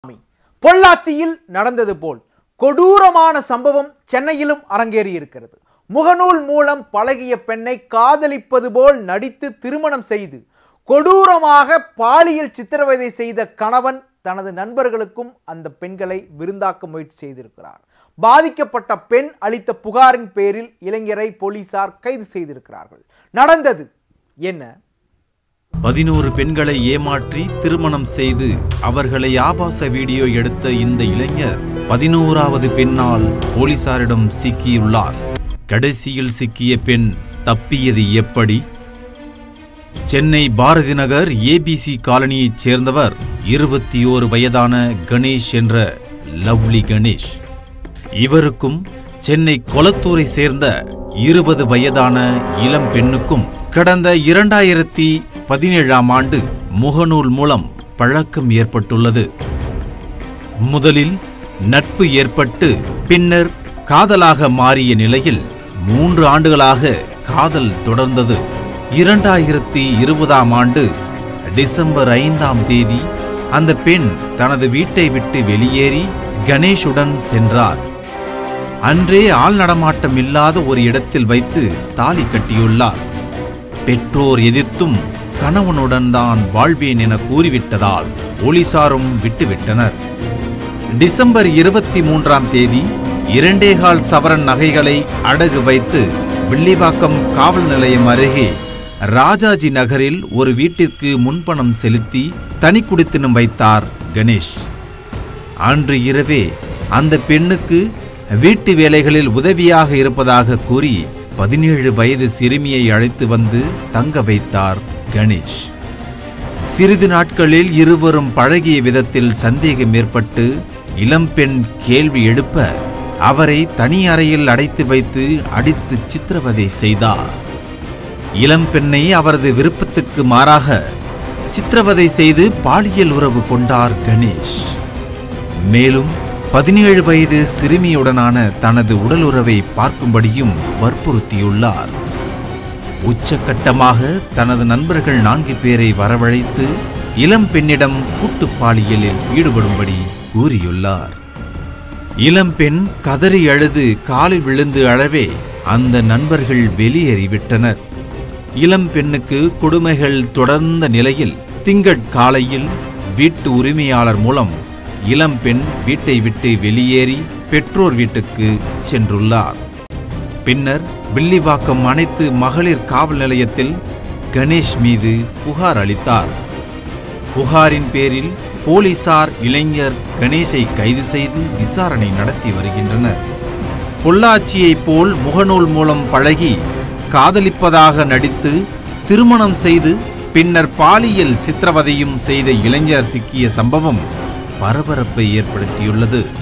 பொள்ளாச்சியில் நடந்தது போல் கொடூரமான சம்பவம் சென்னையிலும் அரங்கேறி இருக்கிறது முகநூல் மூலம் பழகிய பெண்ணை காதலிப்பது போல் நடித்து திருமணம் செய்து கொடூரமாக பாலியல் சித்திரவதை செய்த கணவன் தனது நண்பர்களுக்கும் அந்த பெண்களை விருந்தாக்க முயற்சி செய்திருக்கிறார் பாதிக்கப்பட்ட பெண் அளித்த புகாரின் பேரில் இளைஞரை போலீசார் கைது செய்திருக்கிறார்கள் நடந்தது என்ன பதினோரு பெண்களை ஏமாற்றி திருமணம் செய்து அவர்களை ஆபாச வீடியோ எடுத்த இந்த இளைஞர் பதினோராவது பெண்ணால் போலீசாரிடம் சிக்கியுள்ளார் கடைசியில் சிக்கிய பெண் தப்பியது எப்படி சென்னை பாரதி நகர் ஏபிசி காலனியைச் சேர்ந்தவர் இருபத்தி ஓரு வயதான கணேஷ் என்ற லவ்லி கணேஷ் இவருக்கும் சென்னை கொளத்தூரை சேர்ந்த இருபது வயதான இளம் பெண்ணுக்கும் கடந்த இரண்டாயிரத்தி பதினேழாம் ஆண்டு முகநூல் மூலம் பழக்கம் ஏற்பட்டுள்ளது முதலில் நட்பு ஏற்பட்டு பின்னர் காதலாக மாறிய நிலையில் மூன்று ஆண்டுகளாக காதல் தொடர்ந்தது இரண்டாயிரத்தி இருபதாம் ஆண்டு டிசம்பர் ஐந்தாம் தேதி அந்த பெண் தனது வீட்டை விட்டு வெளியேறி கணேஷுடன் சென்றார் அன்றே ஆள் நடமாட்டம் இல்லாத ஒரு இடத்தில் வைத்து தாலி கட்டியுள்ளார் பெற்றோர் எதிர்த்தும் கணவனுடன் தான் வாழ்வேன் என கூறிவிட்டதால் போலீசாரும் விட்டுவிட்டனர் டிசம்பர் இருபத்தி மூன்றாம் தேதி இரண்டேகால் சவரன் நகைகளை அடகு வைத்து வில்லிவாக்கம் காவல் நிலையம் அருகே ராஜாஜி நகரில் ஒரு வீட்டிற்கு முன்பணம் செலுத்தி தனி குடித்தனம் வைத்தார் கணேஷ் அன்று இரவே அந்த பெண்ணுக்கு வீட்டு வேலைகளில் உதவியாக இருப்பதாக கூறி பதினேழு வயது சிறுமியை அழைத்து வந்து தங்க வைத்தார் கணேஷ் சிறிது நாட்களில் இருவரும் பழகிய விதத்தில் சந்தேகம் ஏற்பட்டு இளம்பெண் கேள்வி எழுப்ப அவரை தனி அறையில் அடைத்து வைத்து அடித்து சித்திரவதை செய்தார் இளம்பெண்ணை அவரது விருப்பத்துக்கு மாறாக சித்திரவதை செய்து பாலியல் உறவு கொண்டார் கணேஷ் மேலும் பதினேழு வயது சிறுமியுடனான தனது உடல் உறவை பார்க்கும்படியும் வற்புறுத்தியுள்ளார் உச்சக்கட்டமாக தனது நண்பர்கள் நான்கு பேரை வரவழைத்து இளம் பெண்ணிடம் கூட்டு பாலியலில் ஈடுபடும்படி கூறியுள்ளார் இளம்பெண் கதறி அழுது காலில் விழுந்து அழவே அந்த நண்பர்கள் வெளியேறிவிட்டனர் இளம் பெண்ணுக்கு கொடுமைகள் தொடர்ந்த நிலையில் திங்கட் காலையில் வீட்டு உரிமையாளர் மூலம் இளம் பெண் வீட்டை விட்டு வெளியேறி பெற்றோர் வீட்டுக்கு சென்றுள்ளார் பின்னர் வில்லிவாக்கம் அனைத்து மகளிர் காவல் நிலையத்தில் கணேஷ் மீது புகார் அளித்தார் புகாரின் பேரில் போலீசார் இளைஞர் கணேஷை கைது செய்து விசாரணை நடத்தி வருகின்றனர் பொள்ளாச்சியைப் போல் முகநூல் மூலம் பழகி காதலிப்பதாக நடித்து திருமணம் செய்து பின்னர் பாலியல் சித்திரவதையும் செய்த இளைஞர் சிக்கிய சம்பவம் பரபரப்பை ஏற்படுத்தியுள்ளது